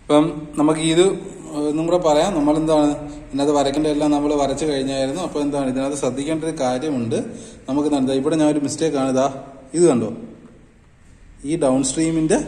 അപ്പം നമുക്ക് ഇത് ഒന്നും കൂടെ പറയാം നമ്മൾ എന്താണ് ഇതിനകത്ത് വരയ്ക്കേണ്ട എല്ലാം നമ്മൾ വരച്ചു കഴിഞ്ഞായിരുന്നു അപ്പോൾ എന്താണ് ഇതിനകത്ത് ശ്രദ്ധിക്കേണ്ട ഒരു കാര്യമുണ്ട് നമുക്ക് എന്താണ് ദാ ഇവിടെ ഞാൻ ഒരു മിസ്റ്റേക്ക് ആണ് ഇതാ ഇത് കണ്ടോ ഈ ഡൗൺ സ്ട്രീമിന്റെ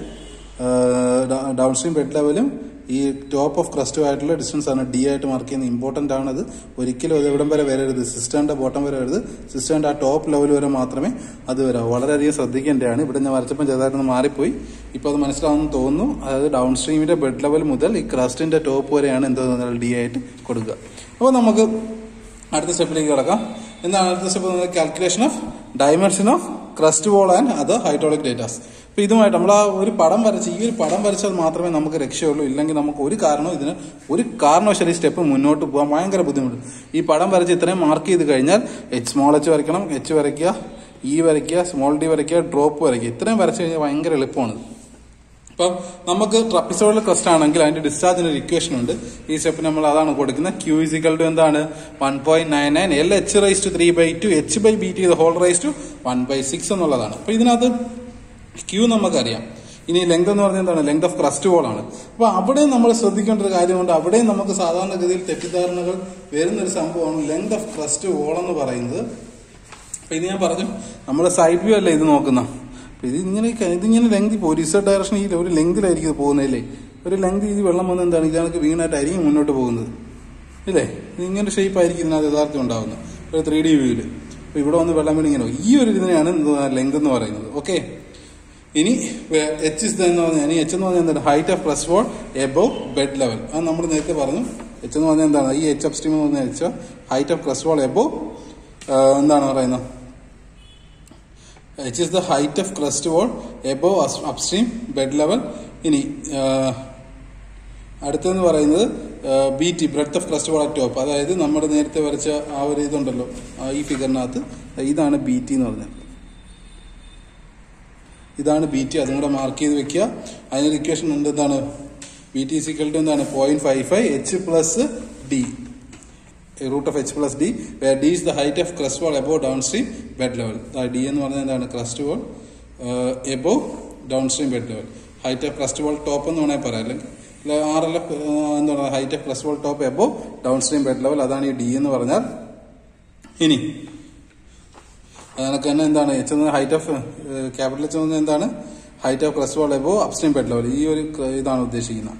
ഡൗൺ സ്ട്രീം ബെഡ് ലെവലും ഈ ടോപ്പ് ഓഫ് ക്രസ്റ്റും ആയിട്ടുള്ള ഡിസ്റ്റൻസ് ആണ് ഡി ആയിട്ട് മാർക്ക് ചെയ്യുന്നത് ഇമ്പോർട്ടന്റ് ആണത് ഒരിക്കലും അത് എവിടം വരെ വരരുത് സിസ്റ്ററിന്റെ ബോട്ടം വരെ വരരുത് സിസ്റ്ററിന്റെ ആ ടോപ്പ് ലെവൽ വരെ മാത്രമേ അത് വരാവൂ വളരെയധികം ശ്രദ്ധിക്കേണ്ടതാണ് ഇവിടെ ഞാൻ വരച്ചപ്പോൾ ചെറുതായിട്ടൊന്ന് മാറിപ്പോയി ഇപ്പോൾ അത് മനസ്സിലാവുമെന്ന് തോന്നുന്നു അതായത് ഡൗൺ സ്ട്രീമിന്റെ ബെഡ് ലെവൽ മുതൽ ഈ ക്രസ്റ്റിന്റെ ടോപ്പ് വരെയാണ് എന്തോ ഡി ആയിട്ട് കൊടുക്കുക അപ്പോൾ നമുക്ക് അടുത്ത സ്റ്റെപ്പിലേക്ക് കിടക്കാം എന്താണ് അടുത്ത step calculation of dimension of crest wall and other hydraulic datas അപ്പൊ ഇതുമായിട്ട് നമ്മൾ ആ ഒരു പടം വരച്ച് ഈ ഒരു പടം വരച്ചാൽ മാത്രമേ നമുക്ക് രക്ഷയുള്ളൂ ഇല്ലെങ്കിൽ നമുക്ക് ഒരു കാരണവും ഇതിന് ഒരു കാരണവശാലും ഈ സ്റ്റെപ്പ് മുന്നോട്ട് പോകാൻ ഭയങ്കര ബുദ്ധിമുട്ട് ഈ പടം വരച്ച് ഇത്രയും മാർക്ക് ചെയ്ത് കഴിഞ്ഞാൽ എച്ച് സ്മോൾ എച്ച് വരയ്ക്കണം എച്ച് വരയ്ക്കുക ഇ വരയ്ക്കുക സ്മോൾ ഡി വരയ്ക്കുക ഡ്രോപ്പ് വരയ്ക്കുക ഇത്രയും വരച്ച് കഴിഞ്ഞാൽ ഭയങ്കര എളുപ്പമാണ് അപ്പം നമുക്ക് ട്രപ്പിസോഡിൽ ക്വസ്റ്റ് ആണെങ്കിൽ അതിന്റെ ഡിസ്ചാർജിന് ഒരു ഇക്വേഷൻ ഉണ്ട് ഈ സ്റ്റെപ്പ് നമ്മൾ അതാണ് കൊടുക്കുന്നത് ക്യൂ ഇസിക്കൽ ടു എന്താണ് one point nine nine L H raise to three by two H by B T whole raise to one by six എന്നുള്ളതാണ് അപ്പൊ ഇതിനകത്ത് ക്യൂ നമുക്കറിയാം ഇനി ലെങ്ത് എന്ന് പറഞ്ഞാൽ എന്താണ് ലെങ്ത് ഓഫ് ക്രസ്റ്റ് വോൾ ആണ് അപ്പൊ അവിടെ നമ്മൾ ശ്രദ്ധിക്കേണ്ട ഒരു കാര്യമുണ്ട് അവിടെയും നമുക്ക് സാധാരണഗതിയിൽ തെറ്റിദ്ധാരണകൾ വരുന്ന ഒരു സംഭവമാണ് ലെങ്ത് ഓഫ് ക്രസ്റ്റ് വോൾ എന്ന് പറയുന്നത് അപ്പൊ ഇത് ഞാൻ പറഞ്ഞു നമ്മൾ സൈഡ് വ്യൂ അല്ലേ ഇത് നോക്കുന്ന അപ്പൊ ഇത് ഇങ്ങനെ ഇതിങ്ങനെ ലെങ്ത് ഇപ്പോൾ ഒരു ഇസഡ് ഡയറക്ഷൻ ഈ ഒരു ലെങ്തിലായിരിക്കും ഇത് പോകുന്നതല്ലേ ഒരു ലെങ്ത് ഇത് വെള്ളം വന്ന് എന്താണ് ഇതാണ് വീണായിട്ടായിരിക്കും മുന്നോട്ട് പോകുന്നത് ഇല്ലേ ഇത് ഇങ്ങനെ ഷേപ്പ് ആയിരിക്കും ഇതിനകത്ത് യഥാർത്ഥം ഉണ്ടാവുന്നത് ഒരു ത്രീ ഡി വ്യൂവിൽ അപ്പൊ ഇവിടെ വന്ന് വെള്ളം വീണ് ഇങ്ങനെ പോകും. ഈ ഒരു ഇതിനെയാണ് ലെങ്ത് എന്ന് പറയുന്നത് ഓക്കെ ഇനി എച്ച് ഇസ് എന്ന് പറഞ്ഞാൽ ഇനി എച്ച് എന്ന് പറഞ്ഞാൽ എന്താണ് height of plus four above bed level അത് നമ്മൾ നേരത്തെ പറഞ്ഞു എച്ച് എന്ന് പറഞ്ഞാൽ എന്താണ് ഈ എച്ച് അപ്സ്ട്രീം എന്ന് പറഞ്ഞാൽ H height of plus four above എന്താണ് പറയുന്നത് H is the height of crest wall above upstream bed level ഇനി അടുത്തെന്ന് പറയുന്നത് B T breadth of crest wall top അതായത് നമ്മുടെ നേരത്തെ വരച്ച ആ ഒരു ഇതുണ്ടല്ലോ ആ ഈ ഫിഗറിനകത്ത് ഇതാണ് ബി ടി എന്ന് പറഞ്ഞത് ഇതാണ് ബി ടി അതും കൂടെ മാർക്ക് ചെയ്ത് വെക്കുക അതിനൊരു ഇക്വേഷൻ ഉണ്ട് എന്താണ് ബി ടി സിക്കൽ ടു എന്താണ് point five five H plus D root of H plus D D is the height of crest wall above downstream bed level D എന്ന് പറഞ്ഞാൽ എന്താണ് crest wall above downstream bed level height of crest wall top എന്ന് വേണമെങ്കിൽ പറയാം അല്ലെങ്കിൽ R L F എന്താണ് height of crest wall top above downstream bed level അതാണ് ഈ ഡി എന്ന് പറഞ്ഞാൽ ഇനി അതിനൊക്കെ തന്നെ എന്താണ് എച്ച് എന്ന ഹൈറ്റ് ഓഫ് ക്യാപിറ്റൽ എച്ച് എന്ന് എന്താണ് height of crest wall above upstream bed level ഈ ഒരു ക- ഇതാണ് ഉദ്ദേശിക്കുന്നത്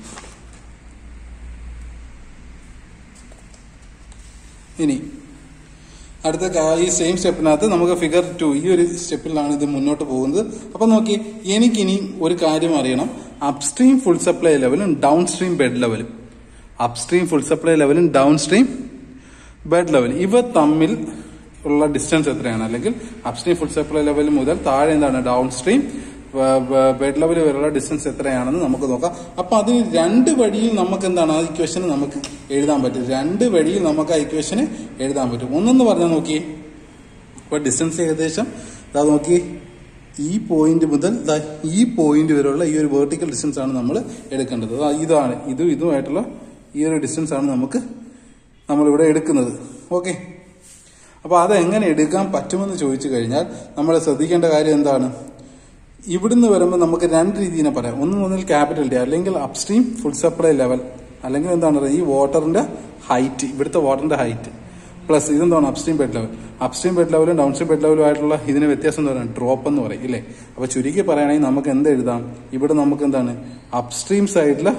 ഇനി അടുത്ത ക- ഈ സെയിം സ്റ്റെപ്പിനകത്ത് നമുക്ക് ഫിഗർ ടു ഈ ഒരു സ്റ്റെപ്പിലാണ് ഇത് മുന്നോട്ട് പോകുന്നത് അപ്പൊ നോക്കി എനിക്കിനി ഒരു കാര്യം അറിയണം അപ്സ്ട്രീം ഫുൾ സപ്ലൈ ലെവലും ഡൗൺ സ്ട്രീം ബെഡ് ലെവലും അപ്സ്ട്രീം ഫുൾ സപ്ലൈ ലെവലും ഡൗൺ സ്ട്രീം ബെഡ് ലെവൽ ഇവ തമ്മിൽ ഉള്ള ഡിസ്റ്റൻസ് എത്രയാണ് അല്ലെങ്കിൽ അപ്സ്ട്രീം ഫുൾ സപ്ലൈ ലെവൽ മുതൽ താഴെ എന്താണ് ഡൗൺ സ്ട്രീം ബെഡ് ലെവൽ വരെയുള്ള ഡിസ്റ്റൻസ് എത്രയാണെന്ന് നമുക്ക് നോക്കാം അപ്പൊ അതിന് രണ്ട് വഴിയിൽ നമുക്ക് എന്താണ് ആ ഇക്വേഷന് നമുക്ക് എഴുതാൻ പറ്റും രണ്ട് വഴിയിൽ നമുക്ക് ആ ഇക്വേഷന് എഴുതാൻ പറ്റും ഒന്നെന്ന് പറഞ്ഞാൽ നോക്കി ഇപ്പൊ ഡിസ്റ്റൻസ് ഏകദേശം ഇതാ നോക്കി ഈ പോയിന്റ് മുതൽ ദാ ഈ പോയിന്റ് വരെയുള്ള ഈ ഒരു വെർട്ടിക്കൽ ഡിസ്റ്റൻസ് ആണ് നമ്മൾ എടുക്കേണ്ടത് ദാ ഇതാണ് ഇതും ഇതുമായിട്ടുള്ള ഈ ഒരു ഡിസ്റ്റൻസ് ആണ് നമുക്ക് നമ്മളിവിടെ എടുക്കുന്നത് ഓക്കെ അപ്പൊ അത് എങ്ങനെ എടുക്കാൻ പറ്റുമെന്ന് ചോദിച്ചു കഴിഞ്ഞാൽ നമ്മൾ ശ്രദ്ധിക്കേണ്ട കാര്യം എന്താണ് ഇവിടുന്ന് വരുമ്പോൾ നമുക്ക് രണ്ട് രീതിയിനെ പറയാം ഒന്ന് മുതൽ ക്യാപിറ്റൽ ഡി അല്ലെങ്കിൽ അപ്സ്ട്രീം ഫുൾ സപ്ലൈ ലെവൽ അല്ലെങ്കിൽ എന്താണ് പറയുക ഈ വാട്ടറിന്റെ ഹൈറ്റ് ഇവിടുത്തെ വാട്ടറിന്റെ ഹൈറ്റ് പ്ലസ് ഇതെന്താണ് upstream bed level upstream bed ലെവലും ഡൗൺ സ്ട്രീം ബെഡ് ലെവലും ആയിട്ടുള്ള ഇതിന് വ്യത്യാസം എന്ന് പറയുന്നത് ഡ്രോപ്പ് എന്ന് പറയും ഇല്ലേ അപ്പൊ ചുരുക്കി പറയുകയാണെങ്കിൽ നമുക്ക് എന്ത് എഴുതാം ഇവിടെ നമുക്ക് എന്താണ് അപ്സ്ട്രീം സൈഡില്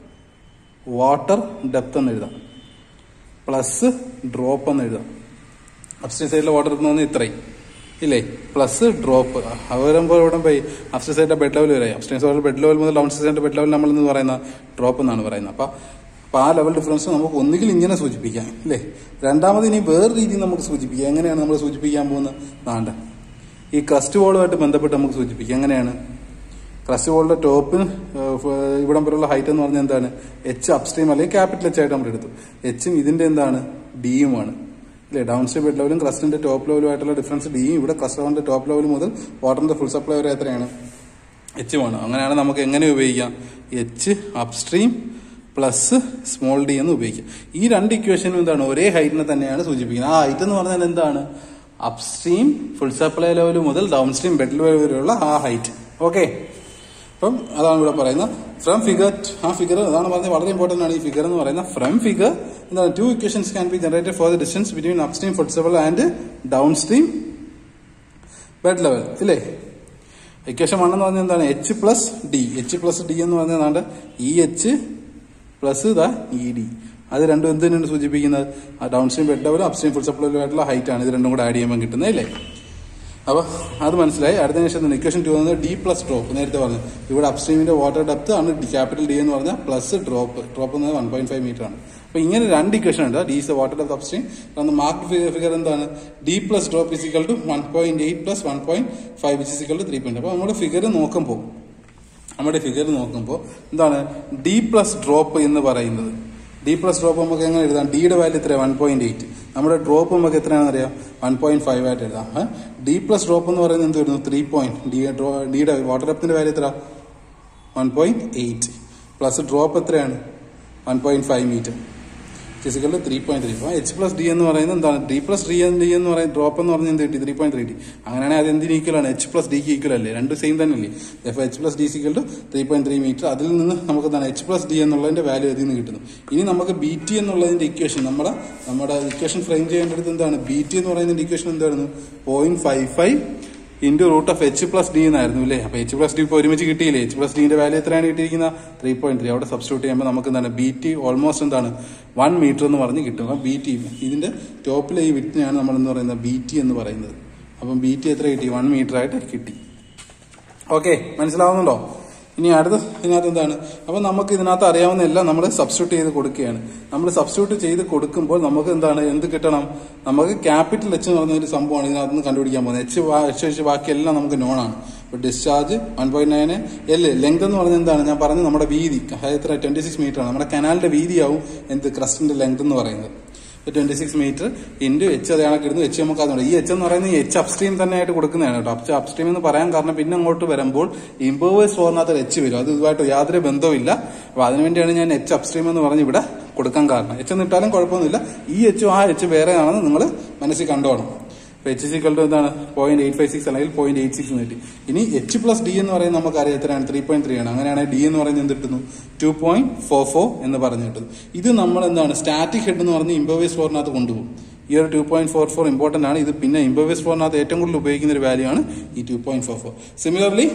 വാട്ടർ ഡെപ്ത് എന്ന് എഴുതാം പ്ലസ് ഡ്രോപ്പ് എന്ന് എഴുതാം അപ്സ്റ്റേ സൈഡിലെ വാട്ടർ എടുക്കുന്ന ഇത്രയും ഇല്ലേ പ്ലസ് ഡ്രോപ്പ് അവരുമ്പോൾ ഇവിടെ പോയി അപ്സ്റ്റേ സൈഡിന്റെ ബെഡ് ലെവൽ വരെ അപ്സ്റ്റേ സൈഡിലെ ബെഡ് ലെവൽ മുതൽ ഡൗൺ സൈഡിന്റെ ബെഡ് ലെവൽ നമ്മൾ എന്ന് പറയുന്ന ഡ്രോപ്പ് എന്നാണ് പറയുന്നത് അപ്പൊ അപ്പൊ ആ ലെവൽ ഡിഫറൻസ് നമുക്ക് ഒന്നുകിൽ ഇങ്ങനെ സൂചിപ്പിക്കാം ഇല്ലേ രണ്ടാമത് ഇനി വേറെ രീതിയിൽ നമുക്ക് സൂചിപ്പിക്കാം എങ്ങനെയാണ് നമ്മൾ സൂചിപ്പിക്കാൻ പോകുന്നത് നാണ്ട ഈ ക്രസ്റ്റ് വോളുമായിട്ട് ബന്ധപ്പെട്ട് നമുക്ക് സൂചിപ്പിക്കാം എങ്ങനെയാണ് ക്രസ്റ്റ് വോളിന്റെ ടോപ്പ് ഇവിടം വരെയുള്ള ഹൈറ്റ് എന്ന് പറഞ്ഞാൽ എന്താണ് എച്ച് അപ്സ്ട്രീം അല്ലെങ്കിൽ ക്യാപിറ്റൽ എച്ച് ആയിട്ട് നമ്മൾ എടുത്തു എച്ചും ഇതിന്റെ എന്താണ് ഡിയുമാണ് അല്ലേ ഡൗൺ സ്ട്രീം ബെഡ് ലെവലും ക്രസ്റ്റിന്റെ ടോപ്പ് ലെവലുമായിട്ടുള്ള ഡിഫറൻസ് ഡിയും ഇവിടെ ക്രസ്റ്റിന്റെ ടോപ്പ് ലെവൽ മുതൽ വാട്ടറിന്റെ ഫുൾ സപ്ലൈ വരെ എത്രയാണ് എച്ചുമാണ് അങ്ങനെയാണ് നമുക്ക് എങ്ങനെ ഉപയോഗിക്കാം H upstream plus small D എന്ന് ഉപയോഗിക്കാം ഈ രണ്ട് ഇക്വേഷനും എന്താണ് ഒരേ ഹൈറ്റിനെ തന്നെയാണ് സൂചിപ്പിക്കുന്നത് ആ ഹൈറ്റ് എന്ന് പറഞ്ഞാൽ എന്താണ് അപ്സ്ട്രീം ഫുൾ സപ്ലൈ ലെവൽ മുതൽ ഡൗൺ സ്ട്രീം ബെഡ് ലെവൽ വരെയുള്ള ആ ഹൈറ്റ് ഓക്കെ അപ്പം അതാണ് ഇവിടെ പറയുന്നത് ഫ്രം ഫിഗർ ആ ഫിഗർ അതാണ് പറഞ്ഞത് വളരെ ഇമ്പോർട്ടന്റ് ആണ് ഈ ഫിഗർ എന്ന് പറയുന്നത് ഫ്രം ഫിഗർ എന്താണ് two equations can be generated for the distance between upstream full supply and downstream bed level ഇല്ലേ ഇക്വേഷൻ വൺ എന്ന് പറഞ്ഞാൽ എന്താണ് H plus D H plus D എന്ന് പറഞ്ഞാൽ ഏതാണ്ട് E H plus the E D അത് രണ്ടും എന്തിനാണ് സൂചിപ്പിക്കുന്നത് ആ ഡൗൺ സ്ട്രീം ബെഡ് ലെവലും അപ്സ്ട്രീം ഫുൾ സപ്ലൈലുമായിട്ടുള്ള ഹൈറ്റ് ആണ് ഇത് രണ്ടും കൂടെ ആഡ് ചെയ്യുമ്പോൾ കിട്ടുന്നത് അല്ലേ അപ്പൊ അത് മനസ്സിലായി അടുത്ത ശേഷം ഇക്വേഷൻ ടു വന്നത് ഡി പ്ലസ് ഡ്രോപ്പ് നേരത്തെ പറഞ്ഞു ഇവിടെ അപ്സ്ട്രീമിന്റെ വാട്ടർ ഡെപ്ത് ആണ് ഡി ക്യാപിറ്റൽ ഡി എന്ന് പറഞ്ഞാൽ പ്ലസ് ഡ്രോപ്പ് ഡ്രോപ്പ് എന്നത് വൺ പോയിന്റ് ഫൈവ് മീറ്റർ ആണ് അപ്പൊ ഇങ്ങനെ രണ്ട് ഇക്വേഷൻ ഉണ്ട് D is water depth upstream mark figure എന്താണ് D plus drop is equal to one point eight plus one point five which is equal to three point അപ്പൊ നമ്മുടെ figure നോക്കുമ്പോൾ നമ്മുടെ ഫിഗർ നോക്കുമ്പോൾ എന്താണ് ഡി പ്ലസ് ഡ്രോപ്പ് എന്ന് പറയുന്നത് ഡി പ്ലസ് ഡ്രോപ്പ് നമുക്ക് എങ്ങനെ എഴുതാം ഡിയുടെ വാല്യൂ എത്രയാണ് വൺ പോയിന്റ് എയ്റ്റ് നമ്മുടെ ഡ്രോപ്പ് നമുക്ക് എത്രയാണെന്ന് അറിയാം വൺ പോയിന്റ് ഫൈവ് ആയിട്ട് എഴുതാം ഡി പ്ലസ് ഡ്രോപ്പ് എന്ന് പറയുന്നത് എന്ത് വരുന്നു ത്രീ പോയിന്റ് ഡി ഡിയുടെ വാട്ടർ ഡെപ്തിന്റെ വാല്യൂ എത്ര one point eight plus drop എത്രയാണ് one point five meter is equal three point three അപ്പോൾ എച്ച് പ്ലസ് ഡി എന്ന് പറയുന്നത് എന്താണ് ഡി പ്ലസ് ഡി ഡി എന്ന് പറയുന്നത് ഡ്രോപ്പ് എന്ന് പറഞ്ഞാൽ എന്ത് കിട്ടി ത്രീ പോയിന്റ് ത്രീ ഡി അങ്ങനെയാണെങ്കിൽ അത് എന്തിന് ഈക്വൽ ആണ് എച്ച് പ്ലസ് ഡിക്ക് ഈക്വൽ അല്ലേ രണ്ട് സെയിം തന്നെ അല്ലേ അപ്പോൾ H plus D equal to three point three meter അതിൽ നിന്ന് നമുക്ക് എന്താണ് എച്ച് പ്ലസ് ഡി എന്നുള്ളതിന്റെ വാല്യൂ ഇതിൽ നിന്ന് കിട്ടുന്നു ഇനി നമുക്ക് ബി ടി എന്നുള്ളതിന്റെ ഇക്വേഷൻ നമ്മുടെ നമ്മുടെ ഇക്വേഷൻ ഫ്രെയിം ചെയ്യേണ്ടത് എന്താണ് ബി ടി എന്ന് പറയുന്നതിന്റെ ഇക്വേഷൻ എന്തായിരുന്നു point five five into root of H plus D എന്നായിരുന്നു അല്ലേ അപ്പൊ എച്ച് പ്ലസ് ഡി ഇപ്പോൾ ഒരുമിച്ച് കിട്ടിയില്ലേ എച്ച് പ്ലസ് ഡിന്റെ വാല്യൂ എത്രയാണ് കിട്ടിയിരിക്കുന്നത് ത്രീ പോയിന്റ് ത്രീ അവിടെ സബ്സ്റ്റിറ്റ്യൂട്ട് ചെയ്യുമ്പോൾ നമുക്ക് എന്താണ് ബി ടി ഓൾമോസ്റ്റ് എന്താണ് വൺ മീറ്റർ എന്ന് പറഞ്ഞ് കിട്ടും അപ്പം ബി ടി ഇതിന്റെ ടോപ്പിലെ ഈ വിറ്റിനെയാണ് നമ്മൾ എന്ന് പറയുന്നത് ബി ടി എന്ന് പറയുന്നത് അപ്പം ബി ടി എത്ര കിട്ടി വൺ മീറ്റർ ആയിട്ട് കിട്ടി ഓക്കെ മനസ്സിലാവുന്നുണ്ടോ ഇനി അടുത്ത ഇതിനകത്ത് എന്താണ് അപ്പൊ നമുക്ക് ഇതിനകത്ത് അറിയാവുന്ന എല്ലാം നമ്മൾ സബ്സ്റ്റിറ്റ്യൂട്ട് ചെയ്ത് കൊടുക്കുകയാണ് നമ്മൾ സബ്സ്റ്റിറ്റ്യൂട്ട് ചെയ്ത് കൊടുക്കുമ്പോൾ നമുക്ക് എന്താണ് എന്ത് കിട്ടണം നമുക്ക് ക്യാപിറ്റൽ എച്ച് എന്ന് പറഞ്ഞ ഒരു സംഭവമാണ് ഇതിനകത്ത് നിന്ന് കണ്ടുപിടിക്കാൻ പോകുന്നത് എച്ച് എച്ച് വെച്ച് ബാക്കിയെല്ലാം നമുക്ക് നോൺ ആണ് ഇപ്പൊ discharge one point nine L length എന്ന് പറഞ്ഞാൽ എന്താണ് ഞാൻ പറഞ്ഞത് നമ്മുടെ വീതി എത്ര ട്വന്റി സിക്സ് മീറ്റർ ആണ് നമ്മുടെ കനാലിന്റെ വീതിയാവും എന്ത് ക്രസ്റ്റിന്റെ ലെങ്ത് എന്ന് പറയുന്നത് twenty six meter into H അത് കണക്കിടുന്നു എച്ച് നമുക്ക് അതുകൊണ്ട് ഈ എച്ച് എന്ന് പറയുന്നത് എച്ച് അപ്സ്ട്രീം തന്നെ ആയിട്ട് കൊടുക്കുന്നതാണ് കേട്ടോ അപ്സ് അപ്സ്ട്രീം എന്ന് പറയാൻ കാരണം പിന്നെ അങ്ങോട്ട് വരുമ്പോൾ ഇമ്പോവേഴ്സ് ഫോറിനകത്ത് എച്ച് വരും അത് ഇതുമായിട്ട് യാതൊരു ബന്ധവുമില്ല അപ്പൊ അതിനുവേണ്ടിയാണ് ഞാൻ എച്ച് അപ്സ്ട്രീം എന്ന് പറഞ്ഞ് ഇവിടെ കൊടുക്കാൻ കാരണം എച്ച് എന്ന് ഇട്ടാലും കുഴപ്പമൊന്നുമില്ല ഈ എച്ചും ആ എച്ച് വേറെ ആണെന്ന് നിങ്ങൾ മനസ്സിൽ കണ്ടോണം എച്ച് സിക്കൾ ടു എന്താണ് പോയിന്റ് എയ്റ്റ് ഫൈവ് സിക്സ് അല്ലെങ്കിൽ പോയിന്റ് എയ്റ്റ് സിക്സ് കിട്ടി ഇനി എച്ച് പ്ലസ് ഡി എന്ന് പറയുന്നത് നമുക്ക് അറിയാം എത്രയാണ് ത്രീ പോയിന്റ് ത്രീ ആണ് അങ്ങനെയാണെങ്കിൽ ഡി എന്ന് പറയുന്നത് എന്ത് കിട്ടുന്നു ടു പോയിന്റ് ഫോർ ഫോർ എന്ന് പറഞ്ഞു കിട്ടുന്നു ഇത് നമ്മൾ എന്താണ് സ്റ്റാറ്റിക് ഹെഡ് എന്ന് പറഞ്ഞ് ഇമ്പോവേസ് ഫോറിനകത്ത് കൊണ്ടുപോകും ഈ ഒരു two point four four important ആണ് ഇത് പിന്നെ ഇമ്പോവേസ് ഫോറിനകത്ത് ഏറ്റവും കൂടുതൽ ഉപയോഗിക്കുന്ന ഒരു വാല്യൂ ആണ് ഈ two point four four similarly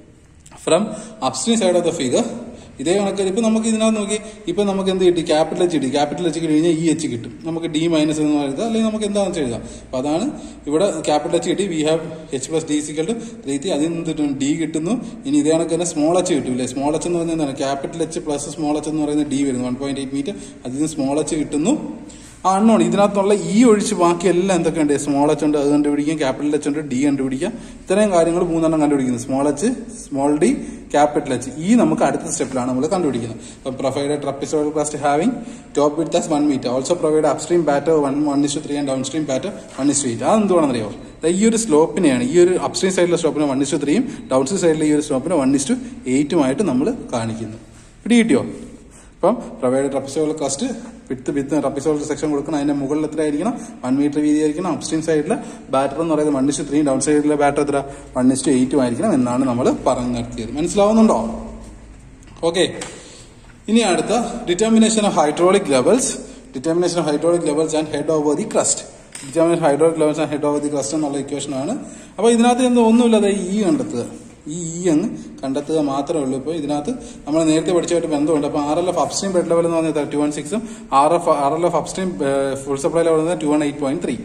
from upstream side of the figure ഇതേ കണക്ക് ഇപ്പൊ നമുക്ക് ഇതിനകത്ത് നോക്കി ഇപ്പൊ നമുക്ക് എന്ത് കിട്ടി ക്യാപിറ്റൽ എച്ച് കിട്ടി ക്യാപിറ്റൽ എച്ച് കഴിഞ്ഞാൽ ഈ എച്ച് കിട്ടും നമുക്ക് ഡി മൈനസ് എന്ന് എഴുതാം അല്ലെങ്കിൽ നമുക്ക് എന്താണെന്ന് വെച്ചാൽ എഴുതാം അപ്പൊ അതാണ് ഇവിടെ ക്യാപിറ്റൽ എച്ച് കിട്ടി we have H plus D equal to three three അതിൽ നിന്ന് കിട്ടും ഡി കിട്ടുന്നു ഇനി ഇതേ കണക്ക് തന്നെ സ്മോൾ എച്ച് കിട്ടൂല്ലേ സ്മോൾ എച്ച് എന്ന് പറഞ്ഞാൽ എന്താണ് capital H plus small H എന്ന് പറയുന്നത് ഡി വരുന്നു വൺ പോയിന്റ് എയ്റ്റ് മീറ്റർ അതിൽ നിന്ന് സ്മോൾ എച്ച് കിട്ടുന്നു ആ അണ്ണോൺ ഇതിനകത്തുള്ള ഈ ഒഴിച്ച് ബാക്കി എല്ലാം എന്തൊക്കെയുണ്ട് സ്മോൾ എച്ച് ഉണ്ട് അത് കണ്ടുപിടിക്കാം ക്യാപിറ്റൽ എച്ച് ഉണ്ട് ഡി കണ്ടുപിടിക്കാം ഇത്രയും കാര്യങ്ങൾ മൂന്നെണ്ണം കണ്ടുപിടിക്കുന്നത് small H small D capital H ഈ നമുക്ക് അടുത്ത സ്റ്റെപ്പിലാണ് നമ്മൾ കണ്ടുപിടിക്കുന്നത് അപ്പോൾ provide trapezoidal crest having top width as one meter also provide upstream batter one one is three and downstream batter one is eight അത് എന്തുവാണെന്നറിയോ ഈ ഒരു സ്ലോപ്പിനെയാണ് ഈ ഒരു അപ്സ്ട്രീം സൈഡിലെ സ്ലോപ്പിന് വൺ ഇസ് ടു ത്രീയും ഡൗൺ സ്ട്രീം സൈഡിലെ ഈ ഒരു സ്ലോപ്പിന് വൺ ഇസ് ടു എയ്റ്റുമായിട്ട് നമ്മൾ കാണിക്കുന്നു പിടി കിട്ടിയോ അപ്പം provide trapezoidal crest with with trapezoidal section കൊടുക്കണം അതിന്റെ മുകളിൽ എത്ര ആയിരിക്കണം വൺ മീറ്റർ വീതി ആയിരിക്കണം അപ്സ്ട്രീം സൈഡിൽ ബാറ്റർ എന്ന് പറയുന്നത് വൺ ഇസ്റ്റു ത്രീ ഡൗൺ സൈഡിലെ ബാറ്റർ എത്ര വൺ ഇസ്റ്റു എയ്റ്റും ആയിരിക്കണം എന്നാണ് നമ്മൾ പറഞ്ഞു നിർത്തിയത് മനസ്സിലാവുന്നുണ്ടോ ഓക്കെ ഇനി അടുത്ത determination of hydraulic levels determination of hydraulic levels and head over the crest determination hydraulic levels and head over the crest എന്നുള്ള ഇക്വേഷൻ ആണ് അപ്പോൾ ഇതിനകത്ത് എന്തോ ഒന്നുമില്ലാതെ ഈ കണ്ടെത്തുക ഈ ഇ അങ്ങ് കണ്ടെത്തുക മാത്രമേ ഉള്ളൂ ഇപ്പോൾ ഇതിനകത്ത് നമ്മൾ നേരത്തെ പഠിച്ചതായിട്ട് ബന്ധമുണ്ട് അപ്പോൾ R L F upstream bed level എന്ന് പറഞ്ഞാൽ ടു വൺ സിക്സും R F R L F upstream full supply level എന്ന് two one eight point three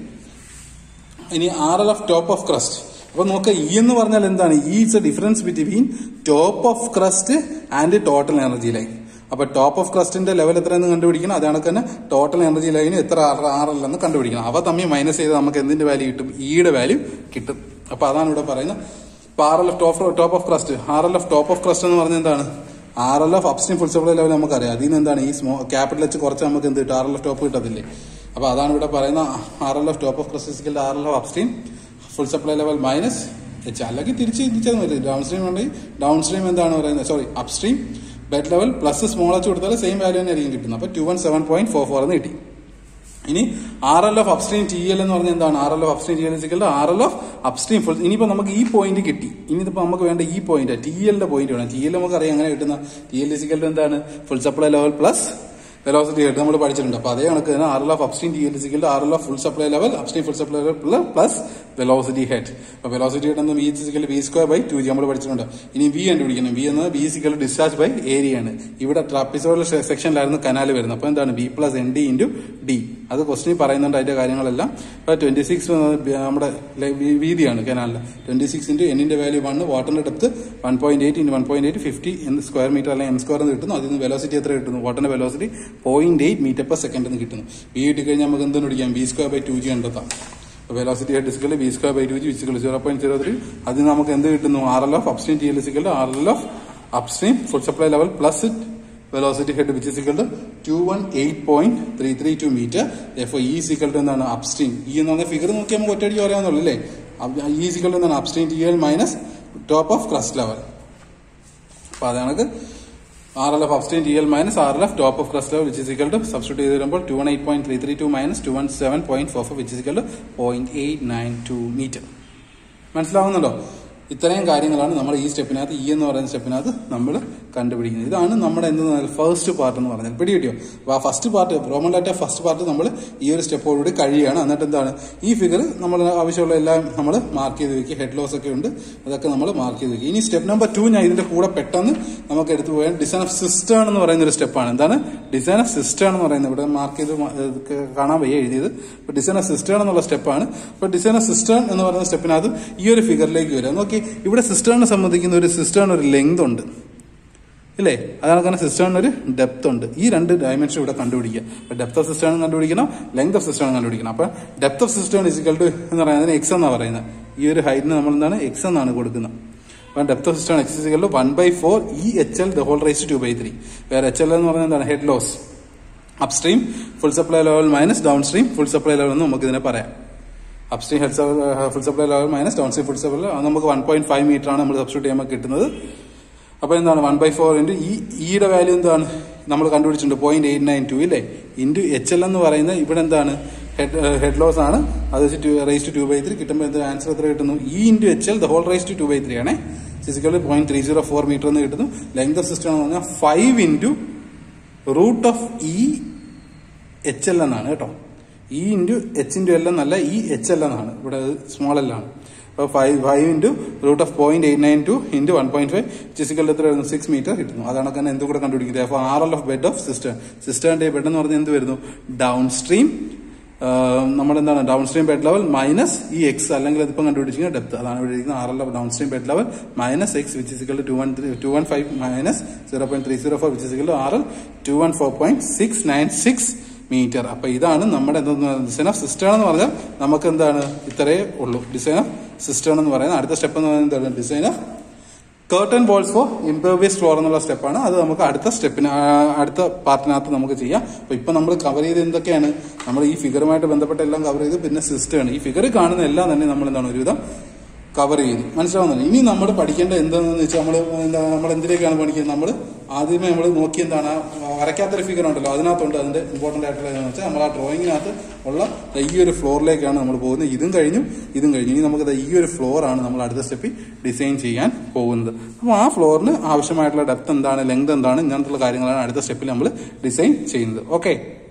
ഇനി R L F top of crest അപ്പൊ നോക്ക ഇ എന്ന് പറഞ്ഞാൽ എന്താണ് E it's a difference between top of crest and total energy line അപ്പൊ top of ക്രസ്റ്റിന്റെ level എത്രയെന്ന് കണ്ടുപിടിക്കണം അതാണ് തന്നെ ടോട്ടൽ എനർജി ലൈന് എത്ര ആർ എൽ എന്ന് കണ്ടുപിടിക്കണം അവ തമ്മിൽ മൈനസ് ചെയ്ത് നമുക്ക് എന്തിന്റെ വാല്യൂ കിട്ടും ഇയുടെ വാല്യൂ കിട്ടും അപ്പൊ അതാണ് ഇവിടെ പറയുന്നത് ഇപ്പൊ R L F top top of crest R L F top of crest എന്ന് പറഞ്ഞാൽ എന്താണ് R L F upstream full supply level നമുക്കറിയാം അതിൽ നിന്ന് എന്താണ് ഈ സ്മോ ക്യാപിറ്റൽ വെച്ച് കുറച്ച് നമുക്ക് എന്ത് കിട്ടും ആർ എൽ എഫ് ടോപ്പ് കിട്ടത്തില്ലേ അപ്പൊ അതാണ് ഇവിടെ പറയുന്ന R L F top of crest R L F upstream full supply level minus H അല്ലെങ്കിൽ തിരിച്ച് തിരിച്ചാൽ മതി ഡൗൺ സ്ട്രീം ഉണ്ടെങ്കിൽ ഡൗൺ സ്ട്രീം എന്താണ് പറയുന്നത് sorry upstream bed level plus small H കൊടുത്താൽ സെയിം വാല്യൂ തന്നെ ആയിരിക്കും കിട്ടുന്നത് അപ്പൊ two one seven point four four എന്ന് കിട്ടി ഇനി R L of upstream T L എന്ന് പറഞ്ഞാൽ എന്താണ് R L of upstream T L equal R L of upstream full ഇനിയിപ്പോ നമുക്ക് ഈ പോയിന്റ് കിട്ടി ഇനിയിപ്പോ നമുക്ക് വേണ്ട ഈ പോയിന്റ് ടി എല്ലിന്റെ പോയിന്റ് വേണം ടി എൽ നമുക്ക് അറിയാം എങ്ങനെ കിട്ടുന്ന ടി എൽ സിക്കൽ എന്താണ് full supply level plus velocity head നമ്മൾ പഠിച്ചിട്ടുണ്ട് അപ്പൊ അതേ കണക്ക് തന്നെ R L of upstream T L equal R L of full supply level upstream full supply level plus velocity head അപ്പൊ വെലോസിറ്റി ഹെഡ് എന്ന് V equal V square by two G നമ്മൾ പഠിച്ചിട്ടുണ്ട് ഇനി വി കണ്ടുപിടിക്കണം വി എന്നത് V equal discharge by area ആണ് ഇവിടെ trapezoidal സെക്ഷനിലായിരുന്നു കനാൽ വരുന്നത് അപ്പൊ എന്താണ് B plus N D into D അത് ക്വസ്റ്റിനിൽ പറയുന്നുണ്ട് അതിന്റെ കാര്യങ്ങളെല്ലാം ഇപ്പൊ ട്വന്റി സിക്സ് നമ്മുടെ ലെ- വീ- വീതിയാണ് കനാലിന് ട്വന്റി സിക്സ് ഇൻറ്റു എന്നിന്റെ വാല്യൂ വൺ വാട്ടറിന്റെ depth one point eight into one point eight fifty എന്ന് സ്ക്വയർ മീറ്റർ അല്ലെങ്കിൽ എം സ്ക്വയർ എന്ന് കിട്ടുന്നു അതിൽ നിന്ന് വെലോസിറ്റി എത്ര കിട്ടുന്നു വാട്ടറിന്റെ velocity point eight metre per second എന്ന് കിട്ടുന്നു വി കിട്ടി കഴിഞ്ഞാൽ നമുക്ക് എന്തെന്ന് പിടിക്കാം B square by two G കണ്ടെത്താം വെലോസിറ്റി ഡിസ്കൽ B square by two G physical zero point zero three അതിൽ നമുക്ക് എന്ത് കിട്ടുന്നു R L of upstream T L equal R L of upstream full supply level plus velocity head which is equal to two one eight point three three two metre F E equal to എന്താണ് upstream ഈ എന്ന് പറഞ്ഞ figure നോക്കി നമുക്ക് ഒറ്റയടിക്ക് പറയാവുന്നുള്ളൂ അല്ലേ E equal to എന്താണ് upstream T L minus top of crest level അപ്പൊ അത് കണക്ക് R L F upstream T L minus R L F top of crest level which is equal to substitute ചെയ്ത് വരുമ്പോൾ two one eight point three three two minus two one seven point four four which is equal to point eight nine two metre മനസ്സിലാവുന്നുണ്ടോ ഇത്രയും കാര്യങ്ങളാണ് നമ്മൾ ഈ സ്റ്റെപ്പിനകത്ത് E എന്ന് പറയുന്ന സ്റ്റെപ്പിനകത്ത് നമ്മൾ കണ്ടുപിടിക്കുന്നത് ഇതാണ് നമ്മുടെ എന്ത് ഫസ്റ്റ് പാർട്ട് എന്ന് പറഞ്ഞാൽ പിടി കിട്ടിയോ അപ്പോൾ ആ first part roman data first part നമ്മൾ ഈ ഒരു സ്റ്റെപ്പോടുകൂടി കഴിയുകയാണ് എന്നിട്ട് എന്താണ് ഈ ഫിഗർ നമ്മൾ ആവശ്യമുള്ള എല്ലാം നമ്മൾ മാർക്ക് ചെയ്ത് വെക്കുക ഹെഡ് ലോസ് ഒക്കെ ഉണ്ട് അതൊക്കെ നമ്മൾ മാർക്ക് ചെയ്ത് വെക്കുക ഇനി സ്റ്റെപ്പ് നമ്പർ ടു ഞാൻ ഇതിന്റെ കൂടെ പെട്ടെന്ന് നമുക്ക് എടുത്തു പോയാൽ ഡിസൈൻ ഓഫ് സിസ്റ്റം എന്ന് പറയുന്ന ഒരു സ്റ്റെപ്പാണ് എന്താണ് ഡിസൈൻ ഓഫ് സിസ്റ്റം എന്ന് പറയുന്നത് ഇവിടെ മാർക്ക് ചെയ്ത് മാ- ഇത് കാണാൻ വയ്യ എഴുതിയത് ഇപ്പൊ ഡിസൈൻ ഓഫ് സിസ്റ്റം എന്നുള്ള സ്റ്റെപ്പാണ് ഇപ്പൊ ഡിസൈൻ ഓഫ് സിസ്റ്റം എന്ന് പറയുന്ന സ്റ്റെപ്പിനകത്ത് ഈ ഒരു ഫിഗറിലേക്ക് വരാം നോക്കി ഇവിടെ സിസ്റ്ററിനെ സംബന്ധിക്കുന്ന ഒരു സിസ്റ്ററിന് ഒരു ലെങ്ത് ഉണ്ട് ഇല്ലേ അതാണ് കാരണം സിസ്റ്ററിന് ഒരു ഡെപ്ത് ഉണ്ട് ഈ രണ്ട് ഡയമെൻഷൻ ഇവിടെ കണ്ടുപിടിക്കുക ഡെപ്ത് ഓഫ് സിസ്റ്റം കണ്ടുപിടിക്കണം ലെങ്ത് ഓഫ് സിസ്റ്റം കണ്ടുപിടിക്കണം അപ്പൊ depth of system is equal to എന്ന് പറയുന്നത് എക്സ് എന്നാണ് പറയുന്നത് ഈ ഒരു ഹൈറ്റിന് നമ്മൾ എന്താണ് എക്സ് എന്നാണ് കൊടുക്കുന്നത് അപ്പൊ depth of system X is equal to one by four E H L the whole raise to by ത്രീ വേറെ എച്ച് എൽ എന്ന് പറയുന്നത് എന്താണ് head loss upstream full supply level minus downstream full supply level എന്ന് നമുക്ക് ഇതിനെ പറയാം upstream head full supply level minus downstream full supply അത് നമുക്ക് വൺ പോയിന്റ് ഫൈവ് മീറ്റർ ആണ് നമ്മൾ സബ്സ്റ്റിറ്റ്യൂട്ട് ചെയ്യുമ്പോൾ കിട്ടുന്നത് അപ്പൊ എന്താണ് വൺ ബൈ ഫോർ ഇൻറ്റു ഈ ഇയുടെ വാല്യൂ എന്താണ് നമ്മൾ കണ്ടുപിടിച്ചിട്ടുണ്ട് പോയിന്റ് എയ്റ്റ് നയൻ ടു ഇല്ലേ ഇൻറ്റു എച്ച് എൽ എന്ന് പറയുന്നത് ഇവിടെ എന്താണ് ഹെഡ് ഹെഡ് ലോസ് ആണ് അത് വെച്ച് raise to two by three കിട്ടുമ്പോൾ എന്ത് ആൻസർ എത്ര കിട്ടുന്നു E into H L the whole raise to two by three ആണേ physically point three zero four metre എന്ന് കിട്ടുന്നു ലെങ്ത് ഓഫ് സിസ്റ്റം എന്ന് പറഞ്ഞാൽ five into root of E H L എന്നാണ് കേട്ടോ E into H into L എന്നല്ല E H L എന്നാണ് ഇവിടെ സ്മോൾ എൽ ആണ് അപ്പോൾ five five into root of point eight nine two into one point five physical എത്ര വരുന്നു six metre കിട്ടുന്നു അതാണ് തന്നെ എന്ത് കൂടെ കണ്ടുപിടിക്കുന്നത് അപ്പോൾ R L of bed of sister സിസ്റ്ററിന്റെ ബെഡ് എന്ന് പറഞ്ഞാൽ എന്ത് വരുന്നു ഡൗൺ സ്ട്രീം നമ്മളെന്താണ് downstream bed level minus ഈ എക്സ് അല്ലെങ്കിൽ അതിപ്പം കണ്ടുപിടിച്ചിരിക്കുന്ന ഡെപ്ത് അതാണ് ഇവിടെ ഇരിക്കുന്നത് R L of downstream bed level minus X which is equal to one three two one five minus zero point three zero four which is equal R L two one four point six nine six metre അപ്പൊ ഇതാണ് നമ്മുടെ എന്താ design of system എന്ന് പറഞ്ഞാൽ നമുക്ക് എന്താണ് ഇത്രയേ ഉള്ളൂ ഡിസൈൻ ഓഫ് സിസ്റ്റം എന്ന് പറയുന്നത് അടുത്ത സ്റ്റെപ്പ് എന്ന് പറയുന്നത് എന്താണ് design of curtain walls for impervious floor എന്നുള്ള സ്റ്റെപ്പാണ് അത് നമുക്ക് അടുത്ത സ്റ്റെപ്പിന് ആ, അടുത്ത പാർട്ടിനകത്ത് നമുക്ക് ചെയ്യാം അപ്പൊ ഇപ്പൊ നമ്മൾ കവർ ചെയ്ത് എന്തൊക്കെയാണ് നമ്മൾ ഈ ഫിഗറുമായിട്ട് ബന്ധപ്പെട്ട എല്ലാം കവർ ചെയ്ത് പിന്നെ സിസ്റ്റമാണ് ഈ ഫിഗർ കാണുന്ന എല്ലാം തന്നെ നമ്മൾ എന്താണ് ഒരുവിധം കവർ ചെയ്തു മനസ്സിലാവുന്നുണ്ട് ഇനി നമ്മൾ പഠിക്കേണ്ട എന്താണെന്ന് വെച്ചാൽ നമ്മൾ എന്താ നമ്മൾ എന്തിലേക്കാണ് പഠിക്കുന്നത് നമ്മൾ ആദ്യമേ നമ്മൾ നോക്കി എന്താണ് ആ വരയ്ക്കാത്തൊരു ഫിഗർ ഉണ്ടല്ലോ അതിനകത്തുണ്ട് അതിന്റെ ഇമ്പോർട്ടന്റ് ആയിട്ടുള്ള എന്താണെന്ന് വെച്ചാൽ നമ്മൾ ആ ഡ്രോയിങ്ങിനകത്ത് ഉള്ള ദാ ഈ ഒരു ഫ്ലോറിലേക്കാണ് നമ്മൾ പോകുന്നത് ഇതും കഴിഞ്ഞു ഇതും കഴിഞ്ഞു ഇനി നമുക്ക് ദാ ഈ ഒരു ഫ്ലോർ ആണ് നമ്മൾ അടുത്ത സ്റ്റെപ്പിൽ ഡിസൈൻ ചെയ്യാൻ പോകുന്നത് അപ്പോൾ ആ ഫ്ലോറിന് ആവശ്യമായിട്ടുള്ള ഡെപ്ത് എന്താണ് ലെങ്ത് എന്താണ് ഇങ്ങനത്തുള്ള കാര്യങ്ങളാണ് അടുത്ത സ്റ്റെപ്പിൽ നമ്മൾ ഡിസൈൻ ചെയ്യുന്നത് ഓക്കെ